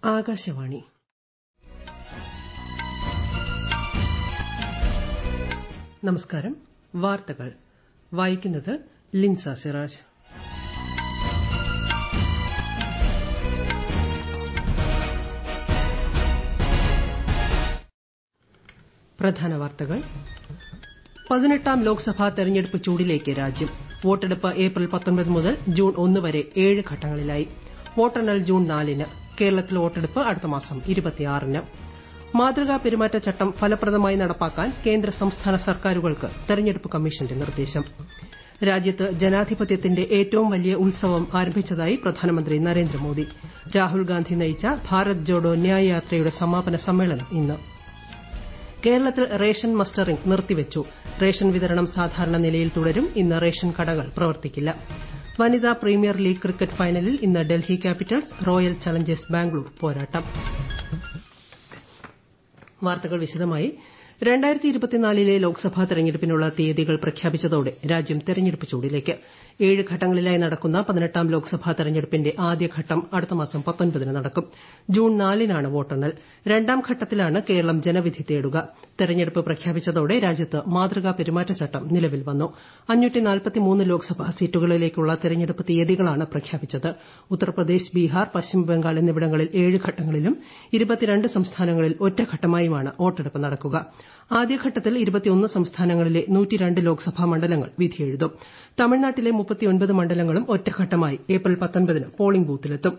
ആകാശവാണി നമസ്കാരം വാർത്തകൾ വായിക്കുന്നത് ലിൻസ സിറാജ് പ്രധാന വാർത്തകൾ പതിനെട്ടാം ലോക്സഭാ തെരഞ്ഞെടുപ്പ് ചൂടിലേക്ക് രാജ്യം വോട്ടെടുപ്പ് ഏപ്രിൽ മുതൽ ജൂൺ ഒന്ന് വരെ ഏഴ് ഘട്ടങ്ങളിലായി വോട്ടെണ്ണൽ ജൂൺ നാലിന് കേരളത്തിൽ വോട്ടെടുപ്പ് അടുത്ത മാസം ന് മാതൃകാ പെരുമാറ്റച്ചട്ടം ഫലപ്രദമായി നടപ്പാക്കാൻ കേന്ദ്ര സംസ്ഥാന സർക്കാരുകൾക്ക് തെരഞ്ഞെടുപ്പ് കമ്മീഷന്റെ നിർദ്ദേശം രാജ്യത്ത് ജനാധിപത്യത്തിന്റെ ഏറ്റവും വലിയ ഉത്സവം ആരംഭിച്ചതായി പ്രധാനമന്ത്രി നരേന്ദ്രമോദി രാഹുൽ ഗാന്ധി നയിച്ച ഭാരത് ജോഡോ ന്യായ് യാത്രയുടെ സമാപന സമ്മേളനം ഇന്ന് കേരളത്തിൽ റേഷൻ മസ്റ്ററിംഗ് നിർത്തിവച്ചു റേഷൻ വിതരണം സാധാരണ നിലയിൽ തുടരും ഇന്ന് റേഷൻ കടകൾ പ്രവർത്തിക്കില്ല വനിതാ പ്രീമിയർ ലീഗ് ക്രിക്കറ്റ് ഫൈനലിൽ ഇന്ന് Delhi capitals royal challengers Bangalore പോരാട്ടം വാർത്തകൾ വിശദമായി ലെ ലോക്സഭാ തെരഞ്ഞെടുപ്പിനുള്ള തീയതികൾ പ്രഖ്യാപിച്ചതോടെ രാജ്യം തെരഞ്ഞെടുപ്പ് ചൂടിലേക്ക് ഏഴ് ഘട്ടങ്ങളിലായി നടക്കുന്ന പതിനെട്ടാം ലോക്സഭാ തെരഞ്ഞെടുപ്പിന്റെ ആദ്യഘട്ടം അടുത്ത മാസം ന് നടക്കും ജൂൺ നാലിനാണ് വോട്ടെണ്ണൽ രണ്ടാം ഘട്ടത്തിലാണ് കേരളം ജനവിധി തേടുക തെരഞ്ഞെടുപ്പ് പ്രഖ്യാപിച്ചതോടെ രാജ്യത്ത് മാതൃകാ പെരുമാറ്റച്ചട്ടം നിലവിൽ വന്നു ലോക്സഭാ സീറ്റുകളിലേക്കുള്ള തെരഞ്ഞെടുപ്പ് തീയതികളാണ് പ്രഖ്യാപിച്ചത് ഉത്തർപ്രദേശ് ബീഹാർ പശ്ചിമബംഗാൾ എന്നിവിടങ്ങളിൽ ഏഴ് ഘട്ടങ്ങളിലും സംസ്ഥാനങ്ങളിൽ ഒറ്റഘട്ടമായുമാണ് വോട്ടെടുപ്പ് നടക്കുക ആദ്യഘട്ടത്തിൽ സംസ്ഥാനങ്ങളിലെ ലോക്സഭാ മണ്ഡലങ്ങൾ വിധിയെഴുതും തമിഴ്നാട്ടിലെ മണ്ഡലങ്ങളും ഒറ്റഘട്ടമായി ഏപ്രിൽ ന് പോളിംഗ് ബൂത്തിലെത്തും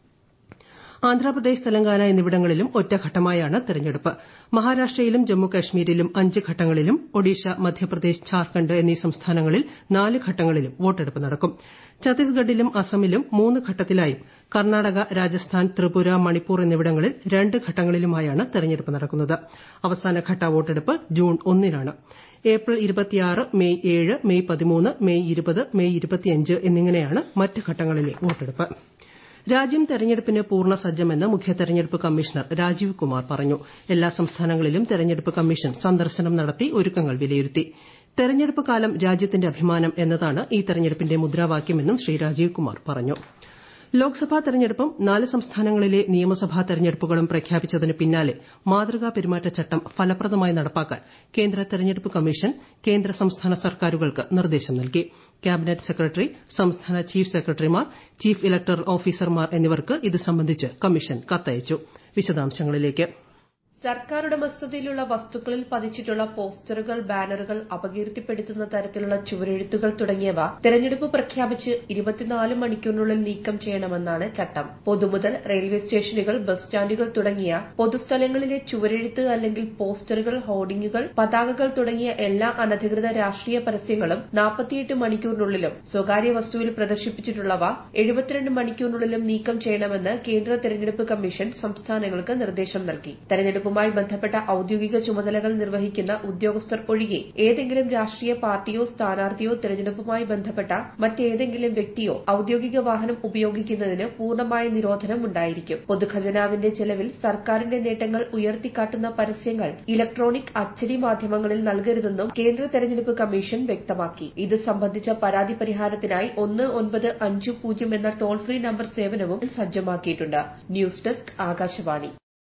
ആന്ധ്രാപ്രദേശ് തെലങ്കാന എന്നിവിടങ്ങളിലും ഒറ്റഘട്ടമായാണ് തെരഞ്ഞെടുപ്പ് മഹാരാഷ്ട്രയിലും ജമ്മു കശ്മീരിലും അഞ്ച് ഘട്ടങ്ങളിലും ഒഡീഷ മധ്യപ്രദേശ് ഝാർഖണ്ഡ് എന്നീ സംസ്ഥാനങ്ങളിൽ നാല് ഘട്ടങ്ങളിലും വോട്ടെടുപ്പ് നടക്കും ഛത്തീസ്ഗഡിലും അസമിലും മൂന്ന് ഘട്ടത്തിലായും കർണാടക രാജസ്ഥാൻ ത്രിപുര മണിപ്പൂർ എന്നിവിടങ്ങളിൽ രണ്ട് ഘട്ടങ്ങളിലുമായാണ് തെരഞ്ഞെടുപ്പ് നടക്കുന്നത് അവസാനഘട്ട വോട്ടെടുപ്പ് ജൂൺ ഒന്നിനാണ് ഏപ്രിൽ മെയ് ഏഴ് മെയ് പതിമൂന്ന് മെയ് ഇരുപത് മെയ് എന്നിങ്ങനെയാണ് മറ്റ് ഘട്ടങ്ങളിലെ വോട്ടെടുപ്പ് രാജ്യം തെരഞ്ഞെടുപ്പിന് പൂർണ്ണ സജ്ജമെന്ന് മുഖ്യ തെരഞ്ഞെടുപ്പ് കമ്മീഷണർ രാജീവ് കുമാർ പറഞ്ഞു എല്ലാ സംസ്ഥാനങ്ങളിലും തെരഞ്ഞെടുപ്പ് കമ്മീഷൻ സന്ദർശനം നടത്തി ഒരുക്കങ്ങൾ വിലയിരുത്തി തെരഞ്ഞെടുപ്പ് കാലം രാജ്യത്തിന്റെ അഭിമാനം എന്നതാണ് ഈ തെരഞ്ഞെടുപ്പിന്റെ മുദ്രാവാക്യമെന്നും ശ്രീ രാജീവ് കുമാർ പറഞ്ഞു ലോക്സഭാ തെരഞ്ഞെടുപ്പും നാല് സംസ്ഥാനങ്ങളിലെ നിയമസഭാ തെരഞ്ഞെടുപ്പുകളും പ്രഖ്യാപിച്ചതിന് പിന്നാലെ മാതൃകാ പെരുമാറ്റച്ചട്ടം ഫലപ്രദമായി നടപ്പാക്കാൻ കേന്ദ്ര തെരഞ്ഞെടുപ്പ് കമ്മീഷൻ കേന്ദ്ര സംസ്ഥാന സർക്കാരുകൾക്ക് നിർദ്ദേശം നൽകി ക്യാബിനറ്റ് സെക്രട്ടറി സംസ്ഥാന ചീഫ് സെക്രട്ടറിമാർ ചീഫ് ഇലക്ടറൽ ഓഫീസർമാർ എന്നിവർക്ക് ഇത് സംബന്ധിച്ച് കമ്മീഷൻ കത്തയച്ചു വിശദാംശങ്ങളിലേക്ക് സർക്കാർ ഉടമസ്ഥതയിലുള്ള വസ്തുക്കളിൽ പതിച്ചിട്ടുള്ള പോസ്റ്ററുകൾ ബാനറുകൾ അപകീർത്തിപ്പെടുത്തുന്ന തരത്തിലുള്ള ചുവരെഴുത്തുകൾ തുടങ്ങിയവ തെരഞ്ഞെടുപ്പ് പ്രഖ്യാപിച്ച് ഇരുപത്തിനാല് മണിക്കൂറിനുള്ളിൽ നീക്കം ചെയ്യണമെന്നാണ് ചട്ടം പൊതുമുതൽ റെയിൽവേ സ്റ്റേഷനുകൾ ബസ് സ്റ്റാൻഡുകൾ തുടങ്ങിയ പൊതുസ്ഥലങ്ങളിലെ ചുവരെഴുത്ത് അല്ലെങ്കിൽ പോസ്റ്ററുകൾ ഹോർഡിംഗുകൾ പതാകകൾ തുടങ്ങിയ എല്ലാ അനധികൃത രാഷ്ട്രീയ പരസ്യങ്ങളും നാൽപ്പത്തിയെട്ട് മണിക്കൂറിനുള്ളിലും സ്വകാര്യ വസ്തുവിൽ പ്രദർശിപ്പിച്ചിട്ടുള്ളവ എഴുപത്തിരണ്ട് മണിക്കൂറിനുള്ളിലും നീക്കം ചെയ്യണമെന്ന് കേന്ദ്ര തെരഞ്ഞെടുപ്പ് കമ്മീഷൻ സംസ്ഥാനങ്ങൾക്ക് നിർദ്ദേശം നൽകി തെരഞ്ഞെടുപ്പുമായി ബന്ധപ്പെട്ട ഔദ്യോഗിക ചുമതലകൾ നിർവഹിക്കുന്ന ഉദ്യോഗസ്ഥർ ഒഴികെ ഏതെങ്കിലും രാഷ്ട്രീയ പാർട്ടിയോ സ്ഥാനാർത്ഥിയോ തെരഞ്ഞെടുപ്പുമായി ബന്ധപ്പെട്ട മറ്റേതെങ്കിലും വ്യക്തിയോ ഔദ്യോഗിക വാഹനം ഉപയോഗിക്കുന്നതിന് പൂർണ്ണമായ നിരോധനം ഉണ്ടായിരിക്കും പൊതുഖജനാവിന്റെ ചെലവിൽ സർക്കാരിന്റെ നേട്ടങ്ങൾ ഉയർത്തിക്കാട്ടുന്ന പരസ്യങ്ങൾ ഇലക്ട്രോണിക് അച്ചടി മാധ്യമങ്ങളിൽ നൽകരുതെന്നും കേന്ദ്ര തെരഞ്ഞെടുപ്പ് കമ്മീഷൻ വ്യക്തമാക്കി ഇത് സംബന്ധിച്ച പരാതി പരിഹാരത്തിനായി ഒന്ന് ഒൻപത് അഞ്ച് പൂജ്യം എന്ന ടോൾ ഫ്രീ നമ്പർ സേവനവും സജ്ജമാക്കിയിട്ടുണ്ട് ന്യൂസ് ഡെസ്ക് ആകാശവാണി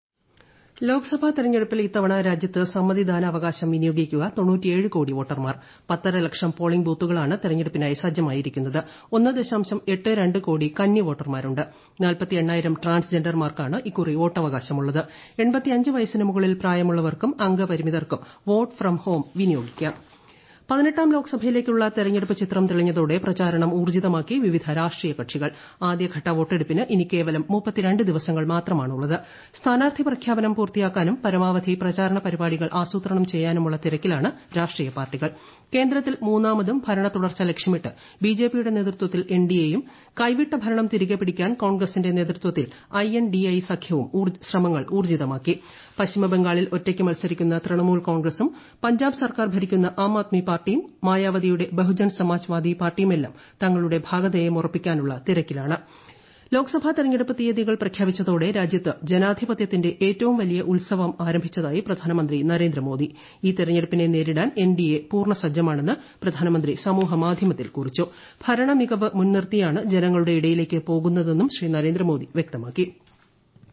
ലോക്സഭാ തെരഞ്ഞെടുപ്പിൽ ഇത്തവണ രാജ്യത്ത് സമ്മതിദാനാവകാശം വിനിയോഗിക്കുക കോടി വോട്ടർമാർ പത്തര ലക്ഷം പോളിംഗ് ബൂത്തുകളാണ് തെരഞ്ഞെടുപ്പിനായി സജ്ജമായിരിക്കുന്നത് ഒന്ന് ദശാംശം എട്ട് രണ്ട് കോടി കന്നി വോട്ടർമാരുണ്ട് നാൽപ്പത്തി എണ്ണായിരം ട്രാൻസ്ജെൻഡർമാർക്കാണ് ഇക്കുറി വോട്ടവകാശമുള്ളത് എൺപത്തിയഞ്ച് വയസ്സിന് മുകളിൽ പ്രായമുള്ളവർക്കും അംഗപരിമിതർക്കും വോട്ട് ഫ്രം ഹോം വിനിയോഗിക്കാം പതിനെട്ടാം ലോക്സഭയിലേക്കുള്ള തെരഞ്ഞെടുപ്പ് ചിത്രം തെളിഞ്ഞതോടെ പ്രചാരണം ഊർജിതമാക്കി വിവിധ രാഷ്ട്രീയ കക്ഷികൾ ആദ്യഘട്ട വോട്ടെടുപ്പിന് ഇനി കേവലം ദിവസങ്ങൾ മാത്രമാണുള്ളത് സ്ഥാനാർത്ഥി പ്രഖ്യാപനം പൂർത്തിയാക്കാനും പരമാവധി പ്രചാരണ പരിപാടികൾ ആസൂത്രണം ചെയ്യാനുമുള്ള തിരക്കിലാണ് രാഷ്ട്രീയ പാർട്ടികൾ കേന്ദ്രത്തിൽ മൂന്നാമതും ഭരണ തുടർച്ച ലക്ഷ്യമിട്ട് ബിജെപിയുടെ നേതൃത്വത്തിൽ എൻഡിഎയും കൈവിട്ട ഭരണം തിരികെ പിടിക്കാൻ കോൺഗ്രസിന്റെ നേതൃത്വത്തിൽ ഐഎൻഡിഎ സഖ്യവും ശ്രമങ്ങൾ ഊർജിതമാക്കി പശ്ചിമബംഗാളിൽ ഒറ്റയ്ക്ക് മത്സരിക്കുന്ന തൃണമൂൽ കോൺഗ്രസും പഞ്ചാബ് സർക്കാർ ഭരിക്കുന്ന ആം ആദ്മി പാർട്ടിയും മായാവതിയുടെ ബഹുജൻ സമാജ് വാദി പാർട്ടിയുമെല്ലാം തങ്ങളുടെ ഭാഗധേയം ഉറപ്പിക്കാനുള്ള തിരക്കിലാണ് ലോക്സഭാ തെരഞ്ഞെടുപ്പ് തീയതികൾ പ്രഖ്യാപിച്ചതോടെ രാജ്യത്ത് ജനാധിപത്യത്തിന്റെ ഏറ്റവും വലിയ ഉത്സവം ആരംഭിച്ചതായി പ്രധാനമന്ത്രി നരേന്ദ്രമോദി ഈ തെരഞ്ഞെടുപ്പിനെ നേരിടാൻ എൻഡിഎ പൂർണ്ണ സജ്ജമാണെന്ന് പ്രധാനമന്ത്രി സമൂഹമാധ്യമത്തിൽ കുറിച്ചു ഭരണമികവ് മുൻനിർത്തിയാണ് ജനങ്ങളുടെ ഇടയിലേക്ക് പോകുന്നതെന്നും ശ്രീ നരേന്ദ്രമോദി വ്യക്തമാക്കി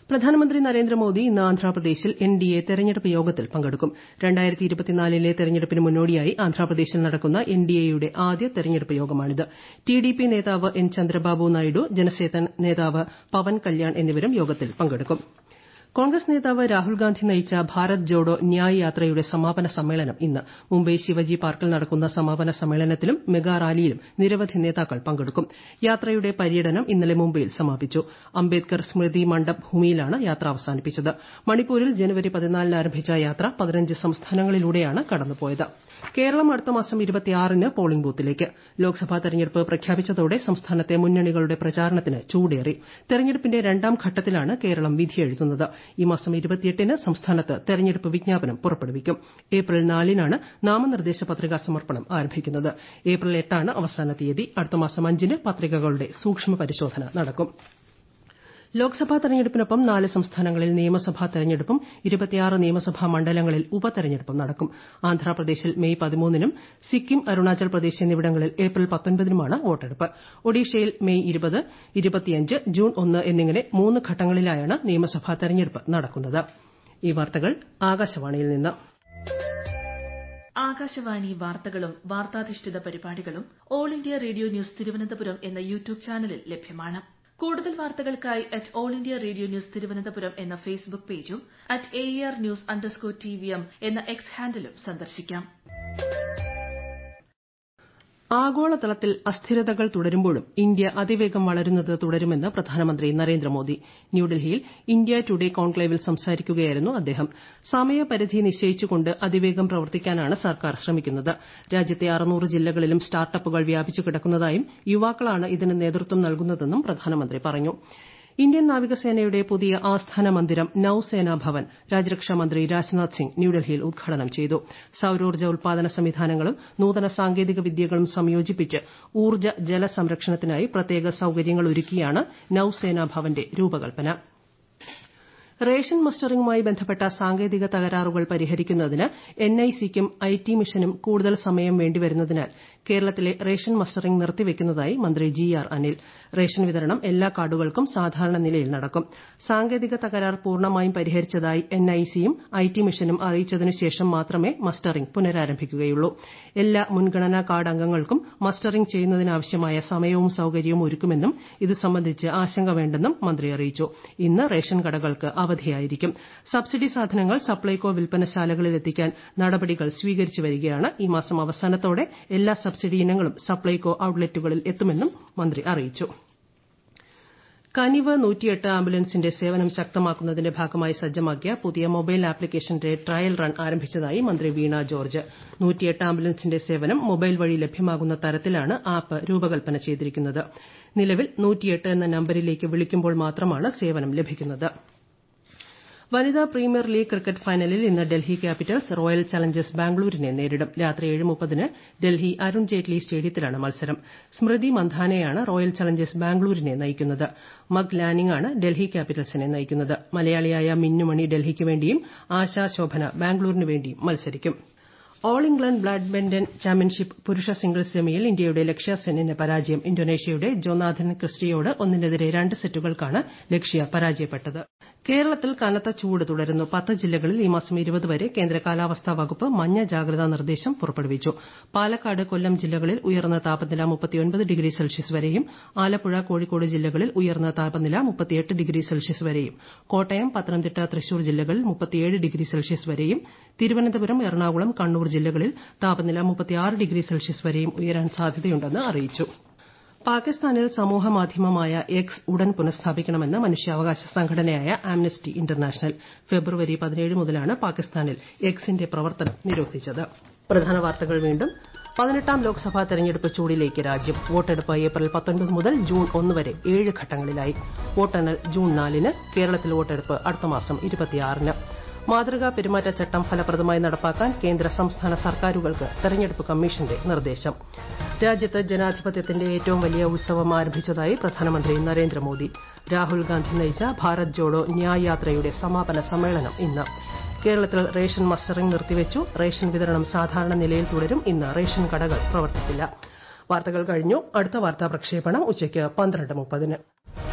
പ്രധാനമന്ത്രി നരേന്ദ്രമോദി ഇന്ന് ആന്ധ്രാപ്രദേശിൽ എൻഡിഎ തെരഞ്ഞെടുപ്പ് യോഗത്തിൽ പങ്കെടുക്കും ലെ തെരഞ്ഞെടുപ്പിന് മുന്നോടിയായി ആന്ധ്രാപ്രദേശിൽ നടക്കുന്ന എൻഡിഎയുടെ ആദ്യ തെരഞ്ഞെടുപ്പ് യോഗമാണിത് ടിഡിപി നേതാവ് എൻ ചന്ദ്രബാബു നായിഡു ജനസേന നേതാവ് പവൻ കല്യാൺ എന്നിവരും യോഗത്തിൽ പങ്കെടുക്കും കോൺഗ്രസ് നേതാവ് രാഹുൽ ഗാന്ധി നയിച്ച ഭാരത് ജോഡോ ന്യായ് യാത്രയുടെ സമാപന സമ്മേളനം ഇന്ന് മുംബൈ ശിവജി പാർക്കിൽ നടക്കുന്ന സമാപന സമ്മേളനത്തിലും മെഗാ റാലിയിലും നിരവധി നേതാക്കൾ പങ്കെടുക്കും യാത്രയുടെ പര്യടനം ഇന്നലെ മുംബൈയിൽ സമാപിച്ചു അംബേദ്കർ സ്മൃതി മണ്ഡപ് ഭൂമിയിലാണ് യാത്ര അവസാനിപ്പിച്ചത് മണിപ്പൂരിൽ ജനുവരി പതിനാലിന് ആരംഭിച്ച യാത്ര പതിനഞ്ച് സംസ്ഥാനങ്ങളിലൂടെയാണ് കടന്നുപോയത് കേരളം അടുത്ത മാസം ന് പോളിംഗ് ബൂത്തിലേക്ക് ലോക്സഭാ തെരഞ്ഞെടുപ്പ് പ്രഖ്യാപിച്ചതോടെ സംസ്ഥാനത്തെ മുന്നണികളുടെ പ്രചാരണത്തിന് ചൂടേറി തെരഞ്ഞെടുപ്പിന്റെ രണ്ടാം ഘട്ടത്തിലാണ് കേരളം വിധിയെഴുതുന്നത് ഈ മാസം ന് സംസ്ഥാനത്ത് തെരഞ്ഞെടുപ്പ് വിജ്ഞാപനം പുറപ്പെടുവിക്കും ഏപ്രിൽ നാലിനാണ് നാമനിർദ്ദേശ പത്രികാ സമർപ്പണം ആരംഭിക്കുന്നത് ഏപ്രിൽ എട്ടാണ് അവസാന തീയതി അടുത്ത മാസം അഞ്ചിന് പത്രികകളുടെ സൂക്ഷ്മ പരിശോധന നടക്കും ലോക്സഭാ തെരഞ്ഞെടുപ്പിനൊപ്പം നാല് സംസ്ഥാനങ്ങളിൽ നിയമസഭാ തെരഞ്ഞെടുപ്പും നിയമസഭാ മണ്ഡലങ്ങളിൽ ഉപതെരഞ്ഞെടുപ്പും നടക്കും ആന്ധ്രാപ്രദേശിൽ മെയ് പതിമൂന്നിനും സിക്കിം അരുണാചൽ പ്രദേശ് എന്നിവിടങ്ങളിൽ ഏപ്രിൽ പത്തൊൻപതിനുമാണ് വോട്ടെടുപ്പ് ഒഡീഷയിൽ മെയ് ജൂൺ ഒന്ന് എന്നിങ്ങനെ മൂന്ന് ഘട്ടങ്ങളിലായാണ് നിയമസഭാ തെരഞ്ഞെടുപ്പ് നടക്കുന്നത് ഈ വാർത്തകൾ ആകാശവാണിയിൽ നിന്ന് ആകാശവാണി വാർത്തകളും വാർത്താധിഷ്ഠിത പരിപാടികളും all India radio news Thiruvananthapuram എന്ന യൂട്യൂബ് ചാനലിൽ ലഭ്യമാണ് കൂടുതൽ വാർത്തകൾക്കായി at all India radio news Thiruvananthapuram എന്ന ഫേസ്ബുക്ക് പേജും at A R news underscore T V M എന്ന എക്സ് ഹാൻഡിലും സന്ദർശിക്കാം ആഗോളതലത്തിൽ അസ്ഥിരതകൾ തുടരുമ്പോഴും ഇന്ത്യ അതിവേഗം വളരുന്നത് തുടരുമെന്ന് പ്രധാനമന്ത്രി നരേന്ദ്രമോദി ന്യൂഡൽഹിയിൽ ഇന്ത്യ ടുഡേ കോൺക്ലേവിൽ സംസാരിക്കുകയായിരുന്നു അദ്ദേഹം സമയപരിധി നിശ്ചയിച്ചുകൊണ്ട് അതിവേഗം പ്രവർത്തിക്കാനാണ് സർക്കാർ ശ്രമിക്കുന്നത് രാജ്യത്തെ ജില്ലകളിലും സ്റ്റാർട്ടപ്പുകൾ വ്യാപിച്ചു കിടക്കുന്നതായും യുവാക്കളാണ് ഇതിന് നേതൃത്വം നൽകുന്നതെന്നും പ്രധാനമന്ത്രി പറഞ്ഞു ഇന്ത്യൻ നാവികസേനയുടെ പുതിയ ആസ്ഥാന മന്ദിരം നൌസേനാ ഭവൻ രാജ്യരക്ഷാമന്ത്രി രാജ്നാഥ് സിംഗ് ന്യൂഡൽഹിയിൽ ഉദ്ഘാടനം ചെയ്തു സൌരോർജ്ജ ഉൽപാദന സംവിധാനങ്ങളും നൂതന സാങ്കേതിക വിദ്യകളും സംയോജിപ്പിച്ച് ഊർജ്ജ ജല സംരക്ഷണത്തിനായി പ്രത്യേക സൌകര്യങ്ങൾ ഒരുക്കിയാണ് നൌസേനാ ഭവന്റെ രൂപകൽപ്പന റേഷൻ മസ്റ്ററിംഗുമായി ബന്ധപ്പെട്ട സാങ്കേതിക തകരാറുകൾ പരിഹരിക്കുന്നതിന് എൻഐസിക്കും ഐടി മിഷനും കൂടുതൽ സമയം വേണ്ടിവരുന്നതിനാൽ കേരളത്തിലെ റേഷൻ മസ്റ്ററിംഗ് നിർത്തിവെക്കുന്നതായി മന്ത്രി ജി ആർ അനിൽ റേഷൻ വിതരണം എല്ലാ കാർഡുകൾക്കും സാധാരണ നിലയിൽ നടക്കും സാങ്കേതിക തകരാർ പൂർണ്ണമായും പരിഹരിച്ചതായി എൻഐസിയും ഐടി മിഷനും അറിയിച്ചതിനു ശേഷം മാത്രമേ മസ്റ്ററിംഗ് പുനരാരംഭിക്കുകയുള്ളൂ എല്ലാ മുൻഗണനാ കാർഡ് അംഗങ്ങൾക്കും മസ്റ്ററിംഗ് ചെയ്യുന്നതിനാവശ്യമായ സമയവും സൌകര്യവും ഒരുക്കുമെന്നും ഇതു സംബന്ധിച്ച് ആശങ്ക വേണ്ടെന്നും മന്ത്രി അറിയിച്ചു ഇന്ന് റേഷൻ കടകൾക്ക് അവധിയായിരിക്കും സബ്സിഡി സാധനങ്ങൾ സപ്ലൈകോ വിൽപ്പനശാലകളിൽ എത്തിക്കാൻ നടപടികൾ സ്വീകരിച്ചു വരികയാണ് ഈ മാസം അവസാനത്തോടെ എല്ലാ സബ്സിഡി ഇനങ്ങളും സപ്ലൈകോ ഔട്ട്ലെറ്റുകളിൽ എത്തുമെന്നും മന്ത്രി അറിയിച്ചു കനിവ് ആംബുലൻസിന്റെ സേവനം ശക്തമാക്കുന്നതിന്റെ ഭാഗമായി സജ്ജമാക്കിയ പുതിയ മൊബൈൽ ആപ്ലിക്കേഷന്റെ ട്രയൽ റൺ ആരംഭിച്ചതായി മന്ത്രി വീണ ജോർജ് ആംബുലൻസിന്റെ സേവനം മൊബൈൽ വഴി ലഭ്യമാകുന്ന തരത്തിലാണ് ആപ്പ് രൂപകൽപ്പന ചെയ്തിരിക്കുന്നത് നിലവിൽ എന്ന നമ്പരിലേക്ക് വിളിക്കുമ്പോൾ മാത്രമാണ് സേവനം ലഭിക്കുന്നത് വനിതാ പ്രീമിയർ ലീഗ് ക്രിക്കറ്റ് ഫൈനലിൽ ഇന്ന് ഡൽഹി ക്യാപിറ്റൽസ് റോയൽ ചലഞ്ചേഴ്സ് ബാംഗ്ലൂരിനെ നേരിടും രാത്രി ഏഴ് മുപ്പതിന് ഡൽഹി അരുൺ ജെയ്റ്റ്ലി സ്റ്റേഡിയത്തിലാണ് മത്സരം സ്മൃതി മന്ധാനയാണ് റോയൽ ചലഞ്ചേഴ്സ് ബാംഗ്ലൂരിനെ നയിക്കുന്നത് മഗ് ലാനിംഗ് ആണ് ഡൽഹി ക്യാപിറ്റൽസിനെ നയിക്കുന്നത് മലയാളിയായ മിന്നുമണി ഡൽഹിക്ക് വേണ്ടിയും ആശാ ശോഭന ബാംഗ്ലൂരിന് വേണ്ടിയും മത്സരിക്കും ഓൾ ഇംഗ്ലണ്ട് ബാഡ്മിന്റൺ ചാമ്പ്യൻഷിപ്പ് പുരുഷ സിംഗിൾസ് സെമിയിൽ ഇന്ത്യയുടെ ലക്ഷ്യ സെന്നിന് പരാജയം ഇന്തോനേഷ്യയുടെ ജോനാഥൻ ക്രിസ്റ്റിയോട് ഒന്നിനെതിരെ രണ്ട് സെറ്റുകൾക്കാണ് ലക്ഷ്യ പരാജയപ്പെട്ടത് കേരളത്തിൽ കനത്ത ചൂട് തുടരുന്നു പത്ത് ജില്ലകളിൽ ഈ മാസം ഇരുപത് വരെ കേന്ദ്ര കാലാവസ്ഥാ വകുപ്പ് മഞ്ഞ ജാഗ്രതാ നിർദ്ദേശം പുറപ്പെടുവിച്ചു പാലക്കാട് കൊല്ലം ജില്ലകളിൽ ഉയർന്ന താപനില ഡിഗ്രി സെൽഷ്യസ് വരെയും ആലപ്പുഴ കോഴിക്കോട് ജില്ലകളിൽ ഉയർന്ന താപനില ഡിഗ്രി സെൽഷ്യസ് വരെയും കോട്ടയം പത്തനംതിട്ട തൃശൂർ ജില്ലകളിൽ ഡിഗ്രി സെൽഷ്യസ് വരെയും തിരുവനന്തപുരം എറണാകുളം കണ്ണൂർ ജില്ലകളിൽ താപനില ഡിഗ്രി സെൽഷ്യസ് വരെയും ഉയരാൻ സാധ്യതയുണ്ടെന്ന് അറിയിച്ചു പാകിസ്ഥാനിൽ സമൂഹമാധ്യമമായ എക്സ് ഉടൻ പുനഃസ്ഥാപിക്കണമെന്ന് മനുഷ്യാവകാശ സംഘടനയായ ആംനസ്റ്റി ഇന്റർനാഷണൽ ഫെബ്രുവരി പതിനേഴ് മുതലാണ് പാകിസ്ഥാനിൽ എക്സിന്റെ പ്രവർത്തനം നിരോധിച്ചത് പ്രധാന വാർത്തകൾ വീണ്ടും പതിനെട്ടാം ലോക്സഭാ തെരഞ്ഞെടുപ്പ് ചൂടിലേക്ക് രാജ്യം വോട്ടെടുപ്പ് ഏപ്രിൽ പത്തൊൻപത് മുതൽ ജൂൺ ഒന്ന് വരെ ഏഴ് ഘട്ടങ്ങളിലായി വോട്ടെണ്ണൽ ജൂൺ നാലിന് കേരളത്തിൽ വോട്ടെടുപ്പ് അടുത്ത മാസം ഇരുപത്തിയാറിന് മാതൃകാ പെരുമാറ്റച്ചട്ടം ഫലപ്രദമായി നടപ്പാക്കാൻ കേന്ദ്ര സംസ്ഥാന സർക്കാരുകൾക്ക് തെരഞ്ഞെടുപ്പ് കമ്മീഷന്റെ നിർദ്ദേശം രാജ്യത്ത് ജനാധിപത്യത്തിന്റെ ഏറ്റവും വലിയ ഉത്സവം ആരംഭിച്ചതായി പ്രധാനമന്ത്രി നരേന്ദ്രമോദി രാഹുൽ ഗാന്ധി നയിച്ച ഭാരത് ജോഡോ ന്യായ് യാത്രയുടെ സമാപന സമ്മേളനം ഇന്ന് കേരളത്തിൽ റേഷൻ മസ്റ്ററിംഗ് നിർത്തിവച്ചു റേഷൻ വിതരണം സാധാരണ നിലയിൽ തുടരും ഇന്ന് റേഷൻ കടകൾ പ്രവർത്തിക്കില്ല വാർത്തകൾ കഴിഞ്ഞു അടുത്ത വാർത്താ പ്രക്ഷേപണം ഉച്ചയ്ക്ക് പന്ത്രണ്ട് മുപ്പതിന്